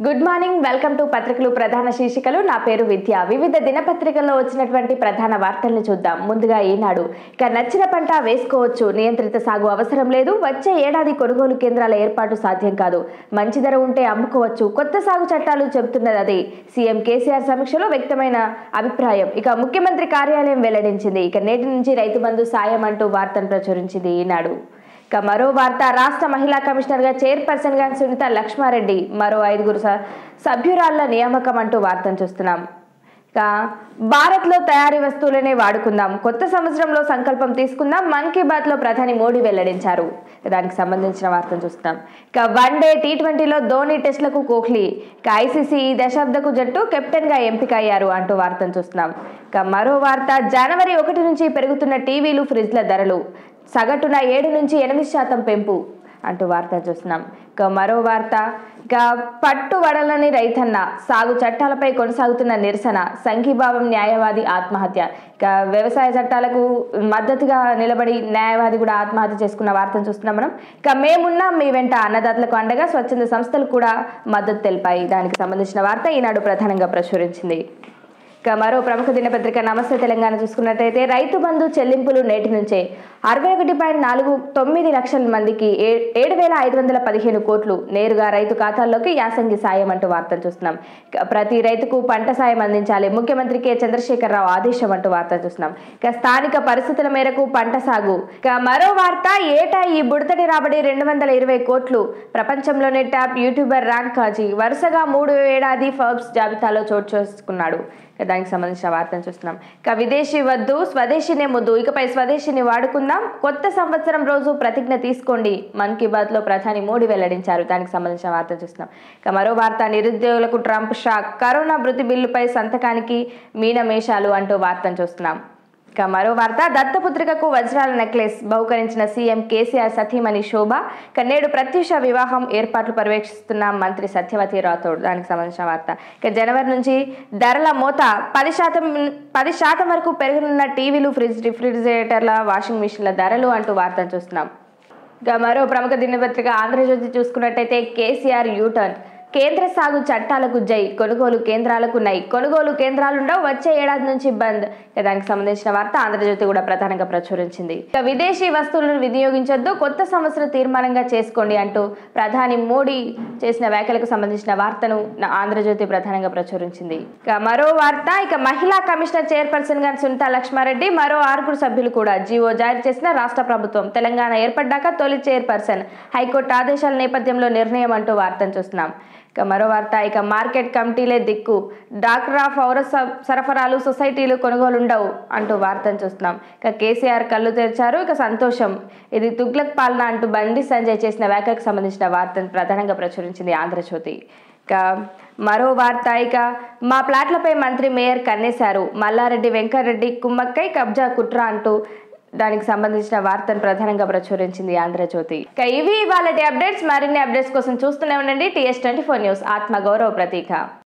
good morning welcome to పత్రికలు ప్రధాన శీర్షికలు నా పేరు విద్య వివిధ దినపత్రికల్లో వచ్చినటువంటి ప్రధాన వార్తల్ని చూద్దాం ముందుగా ఈనాడు ఇక నచ్చిన పంట వేసుకోవచ్చు నియంత్రిత సాగు అవసరం లేదు వచ్చే ఏడాది కొనుగోలు కేంద్రాల ఏర్పాటు సాధ్యం కాదు మంచి ధర ఉంటే అమ్ముకోవచ్చు కొత్త సాగు చట్టాలు చెబుతున్నది అదే సీఎం కేసీఆర్ సమీక్షలో వ్యక్తమైన అభిప్రాయం ఇక ముఖ్యమంత్రి కార్యాలయం వెల్లడించింది ఇక నేటి నుంచి రైతు బంధు సాయం అంటూ వార్తను ప్రచురించింది ఈనాడు ఇక మరో వార్త రాష్ట్ర మహిళా కమిషనర్గా చైర్పర్సన్ గా సునీత లక్ష్మారెడ్డి మరో ఐదుగురు స- సభ్యురాళ్ల నియామకం అంటూ వార్తను చూస్తున్నాం ఇక భారత్లో తయారీ వస్తువులనే వాడుకుందాం కొత్త సంవత్సరంలో సంకల్పం తీసుకుందాం మన్ కీ బాత్ లో ప్రధాని మోడీ వెల్లడించారు దానికి సంబంధించిన వార్తను చూస్తున్నాం ఇక వన్ డే టీ ట్వంటీలో ధోని టెస్టులకు కోహ్లీ ఇక ఐసీసీ ఈ దశాబ్దకు జట్టు కెప్టెన్ గా ఎంపిక అయ్యారు అంటూ వార్తను చూస్తున్నాం ఇక మరో వార్త జనవరి ఒకటి నుంచి పెరుగుతున్న టీవీలు ఫ్రిడ్జ్ల ధరలు సగటున ఏడు నుంచి ఎనిమిది శాతం పెంపు అంటూ వార్త చూస్తున్నాం ఇక మరో వార్త ఇక పట్టు వడలని రైతన్న సాగు చట్టాలపై కొనసాగుతున్న నిరసన సంఘీభావం న్యాయవాది ఆత్మహత్య ఇక వ్యవసాయ చట్టాలకు మద్దతుగా నిలబడి న్యాయవాది కూడా ఆత్మహత్య చేసుకున్న వార్తను చూస్తున్నాం మనం ఇక మేమున్నాం మీ వెంట అన్నదాతలకు అండగా స్వచ్ఛంద సంస్థలు కూడా మద్దతు తెలిపాయి దానికి సంబంధించిన వార్త ఈనాడు ప్రధానంగా ప్రచురించింది ఇక మరో ప్రముఖ దినపత్రిక నమస్తే తెలంగాణ చూసుకున్నట్టయితే రైతు బంధు చెల్లింపులు నేటి నుంచే అరవై ఒకటి పాయింట్ నాలుగు తొమ్మిది లక్షల మందికి ఏ- ఏడు వేల ఐదు వందల పదిహేను కోట్లు నేరుగా రైతు ఖాతాల్లోకి యాసంగి సాయం అంటూ వార్తలు చూస్తున్నాం ఇక ప్రతి రైతుకు పంట సాయం అందించాలి ముఖ్యమంత్రి కె చంద్రశేఖరరావు ఆదేశం అంటూ వార్తలు చూస్తున్నాం ఇక స్థానిక పరిస్థితుల మేరకు పంట సాగు ఇక మరో వార్త ఏటా ఈ బుడతడి రాబడి రెండు వందల ఇరవై కోట్లు ప్రపంచంలోనే టాప్ యూట్యూబర్ ర్యాంక్ కాజీ వరుసగా మూడు ఏడాది ఫర్బ్స్ జాబితాలో చోటు చేసుకున్నాడు ఇక దానికి సంబంధించిన వార్తను చూస్తున్నాం ఇక విదేశీ వద్దు స్వదేశీనే ముద్దు ఇకపై స్వదేశీని వాడుకుందాం కొత్త సంవత్సరం రోజు ప్రతిజ్ఞ తీసుకోండి మన్ కీ బాత్ లో ప్రధాని మోడీ వెల్లడించారు దానికి సంబంధించిన వార్త చూస్తున్నాం ఇక మరో వార్త నిరుద్యోగులకు ట్రంప్ షాక్ కరోనా మృతి బిల్లుపై సంతకానికి మీనమేషాలు అంటూ వార్తను చూస్తున్నాం ఇక మరో వార్త దత్తపుత్రికకు వజ్రాల నెక్లెస్ బహుకరించిన సీఎం కేసీఆర్ సతీమణి శోభ ఇక నేడు ప్రత్యూష వివాహం ఏర్పాట్లు పర్యవేక్షిస్తున్న మంత్రి సత్యవతి రాథోడ్ దానికి సంబంధించిన వార్త ఇక జనవరి నుంచి ధరల మోత పది శాతం పది శాతం వరకు పెరగనున్న టీవీలు ఫ్రిడ్జ్ రిఫ్రిజిరేటర్ల వాషింగ్ మిషన్ల ధరలు అంటూ వార్తను చూస్తున్నాం ఇక మరో ప్రముఖ దినపత్రిక ఆంధ్రజ్యోతి చూసుకున్నట్టయితే కేసీఆర్ యూటర్న్ కేంద్ర సాగు చట్టాలకు జై కొనుగోలు కేంద్రాలకు నై కొనుగోలు కేంద్రాలుండవు వచ్చే ఏడాది నుంచి బంద్ ఇక దానికి సంబంధించిన వార్త ఆంధ్రజ్యోతి కూడా ప్రధానంగా ప్రచురించింది ఇక విదేశీ వస్తువులను వినియోగించొద్దు కొత్త సంవత్సరం తీర్మానంగా చేసుకోండి అంటూ ప్రధాని మోడీ చేసిన వ్యాఖ్యలకు సంబంధించిన వార్తను నా ఆంధ్రజ్యోతి ప్రధానంగా ప్రచురించింది ఇక మరో వార్త ఇక మహిళా కమిషనర్ చైర్పర్సన్ గా సునీత లక్ష్మారెడ్డి మరో ఆరుగురు సభ్యులు కూడా జీవో జారీ చేసిన రాష్ట్ర ప్రభుత్వం తెలంగాణ ఏర్పడ్డాక తొలి చైర్పర్సన్ హైకోర్టు ఆదేశాల నేపథ్యంలో నిర్ణయం అంటూ వార్తను చూస్తున్నాం ఇక మరో వార్త ఇక మార్కెట్ కమిటీలే దిక్కు డాక్రా పౌర స- సరఫరాలు సొసైటీలు కొనుగోలు ఉండవు అంటూ వార్తను చూస్తున్నాం ఇక కేసీఆర్ కళ్ళు తెరిచారు ఇక సంతోషం ఇది తుగ్లక్ పాలన అంటూ బండి సంజయ్ చేసిన వ్యాఖ్యకు సంబంధించిన వార్తను ప్రధానంగా ప్రచురించింది ఆంధ్రజ్యోతి ఇక మరో వార్త ఇక మా ప్లాట్లపై మంత్రి మేయర్ కన్నేశారు మల్లారెడ్డి వెంకటరెడ్డి కుమ్మక్కై కబ్జా కుట్ర అంటూ దానికి సంబంధించిన వార్తను ప్రధానంగా ప్రచురించింది ఆంధ్రజ్యోతి ఇక ఇవి ఇవాళ అప్డేట్స్ మరిన్ని అప్డేట్స్ కోసం చూస్తూనే ఉండండి టీఎస్ ట్వంటీ ఫోర్ న్యూస్ ఆత్మ గౌరవ ప్రతీక